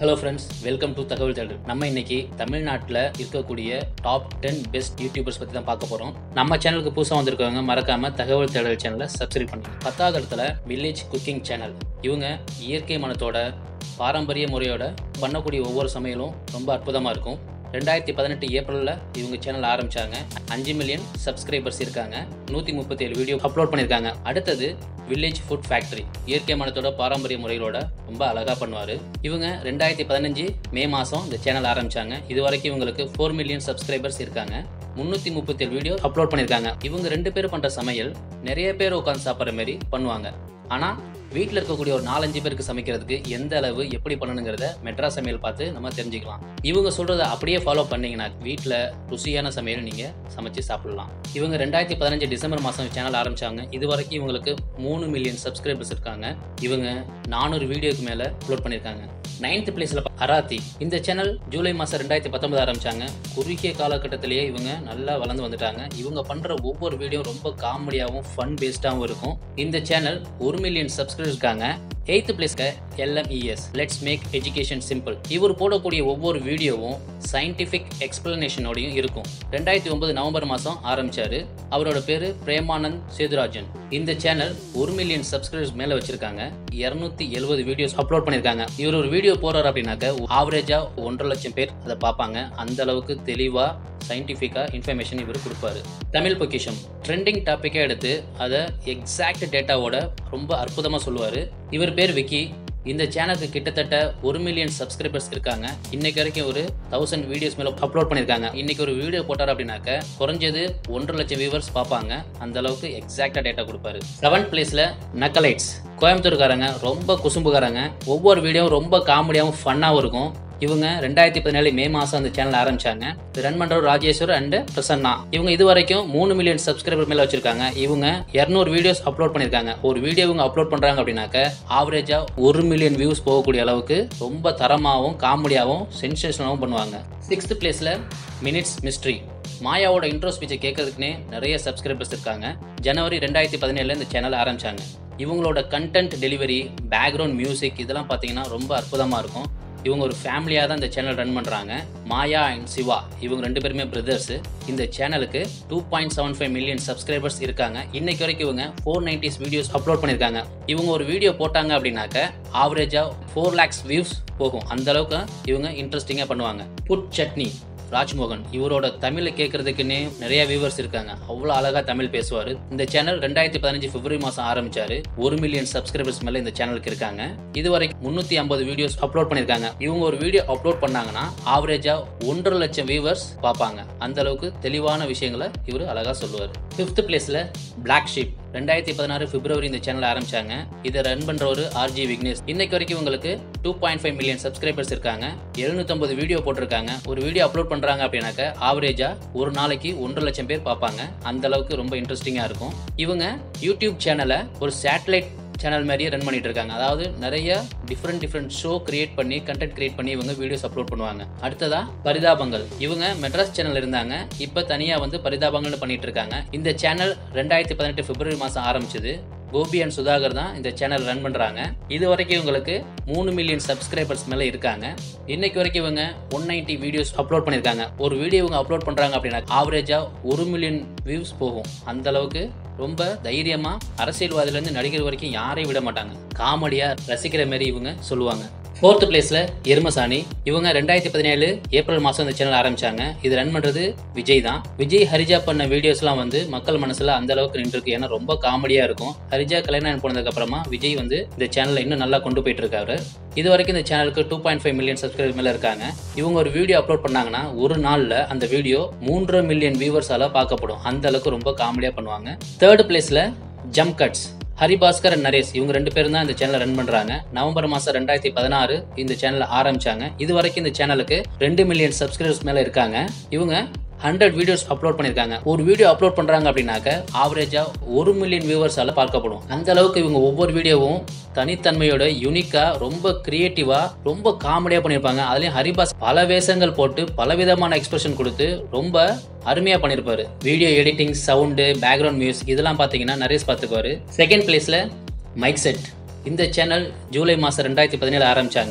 hello friends welcome to தகவல் தேடல் நம்ம இன்னைக்கு தமிழ்நாட்டில் இருக்கக்கூடிய டாப் டென் பெஸ்ட் யூடியூபர்ஸ் பற்றி தான் பார்க்க போகிறோம் நம்ம சேனலுக்கு புதுசாக வந்திருக்கவங்க மறக்காம தகவல் தேடல் சேனலை சப்ஸ்கிரைப் பண்ணுங்க பத்தாவது இடத்துல வில்லேஜ் குக்கிங் சேனல் இவங்க இயற்கை மனத்தோட பாரம்பரிய முறையோட பண்ணக்கூடிய ஒவ்வொரு சமையலும் ரொம்ப அற்புதமாக இருக்கும் ரெண்டாயிரத்தி பதினெட்டு ஏப்ரலில் இவங்க சேனல் ஆரம்பிச்சாங்க அஞ்சு மில்லியன் சப்ஸ்கிரைபர்ஸ் இருக்காங்க நூற்றி முப்பத்தி ஏழு வீடியோ அப்லோட் பண்ணியிருக்காங்க அடுத்தது வில்லேஜ் ஃபுட் ஃபேக்டரி இயற்கை மனத்தோட பாரம்பரிய முறைகளோட ரொம்ப அழகாக பண்ணுவார் இவங்க ரெண்டாயிரத்தி பதினஞ்சு மே மாதம் இந்த சேனல் ஆரம்பிச்சாங்க இது வரைக்கும் இவங்களுக்கு ஃபோர் மில்லியன் சப்ஸ்கிரைபர்ஸ் இருக்காங்க முந்நூற்றி முப்பத்தேழு வீடியோ அப்லோட் பண்ணியிருக்காங்க இவங்க ரெண்டு பேரும் பண்ணுற சமையல் நிறைய பேர் உட்காந்து சாப்பிட்ற மாதிரி பண்ணுவாங்க ஆனால் வீட்டில் இருக்கக்கூடிய ஒரு நாலஞ்சு பேருக்கு சமைக்கிறதுக்கு எந்த அளவு எப்படி பண்ணணுங்கிறத மெட்ரா சமையல் பார்த்து நம்ம தெரிஞ்சுக்கலாம் இவங்க சொல்கிறத அப்படியே ஃபாலோ பண்ணீங்கன்னா வீட்டில் ருசியான சமையல் நீங்கள் சமைச்சு சாப்பிடலாம் இவங்க ரெண்டாயிரத்தி பதினஞ்சு டிசம்பர் மாதம் சேனல் ஆரம்பிச்சாங்க இது வரைக்கும் இவங்களுக்கு மூணு மில்லியன் சப்ஸ்கிரைபர்ஸ் இருக்காங்க இவங்க நானூறு வீடியோக்கு மேலே அப்லோட் பண்ணியிருக்காங்க நைன்த் பிளேஸில் அராத்தி இந்த சேனல் ஜூலை மாதம் ரெண்டாயிரத்தி பத்தொன்பது ஆரம்பிச்சாங்க குறுகிய காலகட்டத்திலேயே இவங்க நல்லா வளர்ந்து வந்துட்டாங்க இவங்க பண்ணுற ஒவ்வொரு வீடியோ ரொம்ப காமெடியாகவும் ஃபன் பேஸ்டாகவும் இருக்கும் இந்த சேனல் ஒரு மில்லியன் சப்ஸ்கிரைபர் இருக்காங்க எயித்து பிளேஸ்க்கு LMES let's make education simple இவர் போடக்கூடிய ஒவ்வொரு வீடியோவும் சயின்டிஃபிக் எக்ஸ்பிளனேஷனோடையும் இருக்கும் ரெண்டாயிரத்தி ஒன்பது நவம்பர் மாதம் ஆரம்பிச்சாரு அவரோட பேரு பிரேமானந்த் சேதுராஜன் இந்த சேனல் ஒரு மில்லியன் சப்ஸ்கிரைபர்ஸ் மேலே வச்சிருக்காங்க இரநூத்தி எழுபது வீடியோஸ் அப்லோட் பண்ணியிருக்காங்க இவர் ஒரு வீடியோ போறாரு அப்படின்னாக்க ஆவரேஜா ஒன்றரை லட்சம் பேர் அதை பார்ப்பாங்க அந்த அளவுக்கு தெளிவா சயின்டிஃபிக்காக இன்ஃபர்மேஷன் இவர் கொடுப்பாரு தமிழ் பொக்கிஷம் ட்ரெண்டிங் டாப்பிக்கே எடுத்து அதை எக்ஸாக்ட் டேட்டாவோட ரொம்ப அற்புதமாக சொல்லுவார் இவர் பேர் விக்கி இந்த சேனலுக்கு கிட்டத்தட்ட ஒரு மில்லியன் சப்ஸ்கிரைபர்ஸ் இருக்காங்க இன்னைக்கு வரைக்கும் ஒரு தௌசண்ட் வீடியோஸ் மேலே அப்லோட் பண்ணியிருக்காங்க இன்னைக்கு ஒரு வீடியோ போட்டார் அப்படின்னாக்க குறைஞ்சது ஒன்றரை லட்சம் வியூவர்ஸ் பார்ப்பாங்க அந்த அளவுக்கு எக்ஸாக்டாக டேட்டா கொடுப்பாரு செவன்த் பிளேஸில் நக்கலைட்ஸ் கோயம்புத்தூர்காரங்க ரொம்ப குசும்புக்காரங்க ஒவ்வொரு வீடியோவும் ரொம்ப காமெடியாகவும் ஃபன்னாகவும் இருக்கும் இவங்க ரெண்டாயிரத்தி பதினேழு மே மாதம் அந்த சேனல் ஆரம்பிச்சாங்க ரன் பண்ணுறவர் ராஜேஸ்வர் அண்ட் பிரசன்னா இவங்க இது வரைக்கும் மூணு மில்லியன் சப்ஸ்கிரைபர் மேலே வச்சிருக்காங்க இவங்க இரநூறு வீடியோஸ் அப்லோட் பண்ணியிருக்காங்க ஒரு வீடியோ இவங்க அப்லோட் பண்ணுறாங்க அப்படின்னாக்க ஆவரேஜாக ஒரு மில்லியன் வியூஸ் போகக்கூடிய அளவுக்கு ரொம்ப தரமாகவும் காமெடியாகவும் சென்சேஷனாகவும் பண்ணுவாங்க சிக்ஸ்த் பிளேஸில் மினிட்ஸ் மிஸ்ட்ரி மாயாவோட இன்ட்ரோ ஸ்பீச்சை கேட்கறதுக்குனே நிறைய சப்ஸ்கிரைபர்ஸ் இருக்காங்க ஜனவரி ரெண்டாயிரத்தி பதினேழுல இந்த சேனல் ஆரம்பிச்சாங்க இவங்களோட கண்டென்ட் டெலிவரி பேக்ரவுண்ட் மியூசிக் இதெல்லாம் பார்த்தீங்கன்னா ரொம்ப அற்புதமாக இருக்கும் இவங்க ஒரு ஃபேமிலியாக தான் இந்த சேனல் ரன் பண்ணுறாங்க மாயா அண்ட் சிவா இவங்க ரெண்டு பேருமே பிரதர்ஸு இந்த சேனலுக்கு two point seven five million subscribers இருக்காங்க இன்னைக்கு வரைக்கும் இவங்க ஃபோர் நைன்டிஸ் வீடியோஸ் அப்லோட் பண்ணியிருக்காங்க இவங்க ஒரு வீடியோ போட்டாங்க அப்படின்னாக்க ஆவரேஜாக ஃபோர் லேக்ஸ் வியூஸ் போகும் அந்த அளவுக்கு இவங்க இன்ட்ரெஸ்டிங்காக பண்ணுவாங்க புட் சட்னி ராஜ்மோகன் இவரோட தமிழை கேட்கறதுக்குன்னே நிறைய வியூவர்ஸ் இருக்காங்க அவ்வளோ அழகா தமிழ் பேசுவார் இந்த சேனல் ரெண்டாயிரத்தி பதினஞ்சு பிப்ரவரி மாதம் ஆரம்பிச்சாரு ஒரு மில்லியன் சப்ஸ்கிரைபர்ஸ் மேலே இந்த சேனலுக்கு இருக்காங்க இது வரைக்கும் முந்நூற்றி ஐம்பது வீடியோஸ் அப்லோட் பண்ணியிருக்காங்க இவங்க ஒரு வீடியோ அப்லோட் பண்ணாங்கன்னா ஆவரேஜா ஒன்றரை லட்சம் வியூவர்ஸ் பார்ப்பாங்க அந்த அளவுக்கு தெளிவான விஷயங்களை இவர் அழகா சொல்லுவார் ஃபிஃப்த் பிளேஸ்ல பிளாக் ஷீப் ரெண்டாயிரத்தி பதினாறு பிப்ரவரி இந்த சேனல் ஆரம்பிச்சாங்க இதை ரன் பண்ற ஒரு ஆர்ஜி விக்னேஷ் இன்னைக்கு வரைக்கும் உங்களுக்கு two point five million subscribers இருக்காங்க எழுநூத்தம்பது வீடியோ போட்டிருக்காங்க ஒரு வீடியோ அப்லோட் பண்றாங்க அப்படின்னாக்க ஆவரேஜா ஒரு நாளைக்கு ஒன்றரை லட்சம் பேர் பார்ப்பாங்க அந்த அளவுக்கு ரொம்ப இன்ட்ரெஸ்டிங்கா இருக்கும் இவங்க யூடியூப் சேனலை ஒரு சேட்டலைட் சேனல் மாதிரியே ரன் பண்ணிட்டு இருக்காங்க அதாவது நிறைய டிஃப்ரெண்ட் டிஃப்ரெண்ட் ஷோ கிரியேட் பண்ணி கண்டென்ட் கிரியேட் பண்ணி இவங்க வீடியோஸ் அப்லோட் பண்ணுவாங்க அடுத்ததா பரிதாபங்கள் இவங்க மெட்ராஸ் சேனல் இருந்தாங்க இப்போ தனியா வந்து பரிதாபங்கள்னு பண்ணிட்டு இருக்காங்க இந்த சேனல் ரெண்டாயிரத்தி பதினெட்டு பிப்ரவரி மாதம் ஆரம்பிச்சது கோபி அண்ட் சுதாகர் தான் இந்த சேனல் ரன் பண்ணுறாங்க இது வரைக்கும் இவங்களுக்கு மூணு மில்லியன் சப்ஸ்கிரைபர்ஸ் மேலே இருக்காங்க இன்னைக்கு வரைக்கும் இவங்க ஒன் நைன்ட்டி வீடியோஸ் அப்லோட் பண்ணியிருக்காங்க ஒரு வீடியோ இவங்க அப்லோட் பண்ணுறாங்க அப்படின்னா ஆவரேஜாக ஒரு மில்லியன் வியூஸ் போகும் அந்த அளவுக்கு ரொம்ப தைரியமாக அரசியல்வாதிலேருந்து நடிகர் வரைக்கும் யாரையும் விட மாட்டாங்க காமெடியாக ரசிக்கிற மாதிரி இவங்க சொல்லுவாங்க ஃபோர்த் பிளேஸ்ல எருமசாணி இவங்க ரெண்டாயிரத்தி பதினேழு ஏப்ரல் மாதம் இந்த சேனல் ஆரம்பிச்சாங்க இது ரன் பண்றது விஜய் தான் விஜய் ஹரிஜா பண்ண வீடியோஸ்லாம் வந்து மக்கள் மனசுல அந்த அளவுக்கு நின்றுருக்கு ஏன்னா ரொம்ப காமெடியா இருக்கும் ஹரிஜா கல்யாணம் போனதுக்கு அப்புறமா விஜய் வந்து இந்த சேனலை இன்னும் நல்லா கொண்டு போயிட்டு இருக்காரு இது வரைக்கும் இந்த சேனலுக்கு two point five million subscriber மேல இருக்காங்க இவங்க ஒரு வீடியோ அப்லோட் பண்ணாங்கன்னா ஒரு நாள்ல அந்த வீடியோ மூன்றரை மில்லியன் வியூவர்ஸால பார்க்கப்படும் அந்த அளவுக்கு ரொம்ப காமெடியா பண்ணுவாங்க தேர்ட் பிளேஸ்ல jump cuts Haribaskar and Naresh இவங்க ரெண்டு பேரும் தான் இந்த சேனலை ரன் பண்றாங்க நவம்பர் மாசம் ரெண்டாயிரத்தி பதினாறு இந்த சேனலை ஆரம்பிச்சாங்க இது வரைக்கும் இந்த சேனலுக்கு ரெண்டு மில்லியன் சப்ஸ்கிரைபர்ஸ் மேல இருக்காங்க இவங்க ஹண்ட்ரட் வீடியோஸ் அப்லோட் பண்ணியிருக்காங்க ஒரு வீடியோ அப்லோட் பண்ணுறாங்க அப்படின்னாக்க ஆவரேஜாக ஒரு மில்லியன் வியூவர்ஸால் பார்க்கப்படும் அந்த அளவுக்கு இவங்க ஒவ்வொரு வீடியோவும் தனித்தன்மையோட யூனிக்காக ரொம்ப கிரியேட்டிவாக ரொம்ப காமெடியாக பண்ணியிருப்பாங்க அதுலேயும் ஹரிபாஸ் பல வேஷங்கள் போட்டு பலவிதமான எக்ஸ்பிரஷன் கொடுத்து ரொம்ப அருமையாக பண்ணியிருப்பாரு video editing sound background music இதெல்லாம் பார்த்தீங்கன்னா நரேஷ் பார்த்துக்குவாரு செகண்ட் பிளேஸில் மைக் செட் இந்த சேனல் ஜூலை மாதம் ரெண்டாயிரத்தி பதினேழு ஆரம்பிச்சாங்க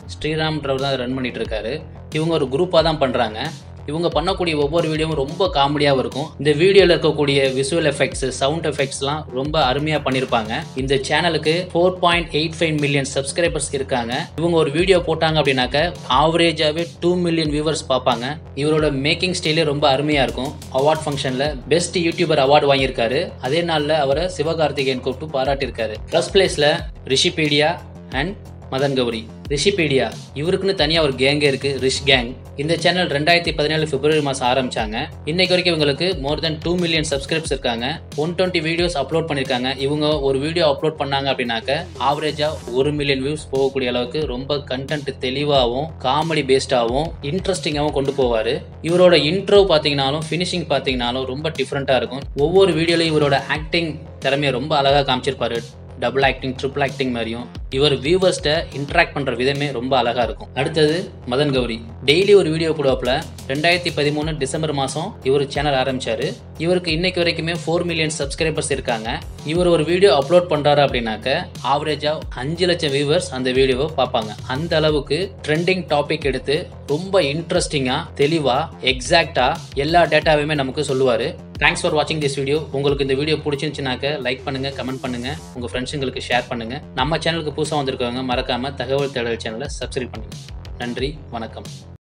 ஸ்ரீராம்ன்றவர் தான் ரன் பண்ணிட்டு இருக்காரு இவங்க ஒரு குரூப்பாக தான் பண்ணுறாங்க இவங்க பண்ணக்கூடிய ஒவ்வொரு வீடியோவும் ரொம்ப காமெடியாகவும் இருக்கும் இந்த வீடியோவில் இருக்கக்கூடிய விசுவல் எஃபெக்ட்ஸ் சவுண்ட் எஃபெக்ட்ஸ்லாம் ரொம்ப அருமையாக பண்ணியிருப்பாங்க இந்த சேனலுக்கு four point eight five million subscribers இருக்காங்க இவங்க ஒரு வீடியோ போட்டாங்க அப்படின்னாக்க ஆவரேஜாகவே டூ மில்லியன் வியூவர்ஸ் பார்ப்பாங்க இவரோட மேக்கிங் ஸ்டைலே ரொம்ப அருமையாக இருக்கும் அவார்ட் ஃபங்க்ஷனில் பெஸ்ட் யூடியூபர் அவார்டு வாங்கியிருக்காரு அதே நாளில் அவரை சிவகார்த்திகேயன் கூப்பிட்டு பாராட்டியிருக்காரு ஃபர்ஸ்ட் பிளேஸில் ரிஷிபீடியா அண்ட் மதன் கௌரி ரிஷிபீடியா இவருக்குன்னு தனியாக ஒரு கேங்கே இருக்குது ரிஷ் கேங் இந்த சேனல் ரெண்டாயிரத்தி பதினேழு பிப்ரவரி மாதம் ஆரம்பிச்சாங்க இன்னைக்கு வரைக்கும் இவங்களுக்கு more than two million subscribes இருக்காங்க ஒன் டுவெண்ட்டி வீடியோஸ் அப்லோட் பண்ணியிருக்காங்க இவங்க ஒரு வீடியோ அப்லோட் பண்ணாங்க அப்படின்னாக்க ஆவரேஜாக ஒரு மில்லியன் வியூஸ் போகக்கூடிய அளவுக்கு ரொம்ப கண்டென்ட் தெளிவாகவும் காமெடி பேஸ்டாகவும் இன்ட்ரெஸ்டிங்காகவும் கொண்டு போவார் இவரோட இன்ட்ரோ பார்த்தீங்கனாலும் ஃபினிஷிங் பார்த்தீங்கனாலும் ரொம்ப டிஃப்ரெண்ட்டாக இருக்கும் ஒவ்வொரு வீடியோலையும் இவரோட ஆக்டிங் திறமையை ரொம்ப அழகாக காமிச்சிருப்பாரு டபுள் ஆக்டிங் ட்ரிபிள் ஆக்டிங் மாதிரியும் இவர் வியூவர்ஸ்ட்டை இன்ட்ராக்ட் பண்ணுற விதமே ரொம்ப அழகாக இருக்கும் அடுத்தது மதன் கௌரி டெய்லி ஒரு வீடியோ போடுவாப்புல ரெண்டாயிரத்தி பதிமூணு டிசம்பர் மாதம் இவர் சேனல் ஆரம்பிச்சாரு இவருக்கு இன்னைக்கு வரைக்குமே ஃபோர் மில்லியன் சப்ஸ்கிரைபர்ஸ் இருக்காங்க இவர் ஒரு வீடியோ அப்லோட் பண்ணுறாரு அப்படின்னாக்க ஆவரேஜாக அஞ்சு லட்சம் வியூவர்ஸ் அந்த வீடியோவை பார்ப்பாங்க அந்த அளவுக்கு ட்ரெண்டிங் டாபிக் எடுத்து ரொம்ப இன்ட்ரெஸ்டிங்காக தெளிவாக எக்ஸாக்டாக எல்லா டேட்டாவையுமே நமக்கு சொல்லுவார் தேங்க்ஸ் ஃபார் வாட்சிங் திஸ் வீடியோ உங்களுக்கு இந்த வீடியோ பிடிச்சிருந்துச்சுனாக்க லைக் பண்ணுங்க கமெண்ட் பண்ணுங்க உங்க ஃப்ரெண்ட்ஸுங்களுக்கு ஷேர் பண்ணுங்க நம்ம சேனலுக்கு புதுசாக வந்திருக்கவங்க மறக்காம தகவல் தேடல் சேனலை சப்ஸ்கிரைப் பண்ணுங்க நன்றி வணக்கம்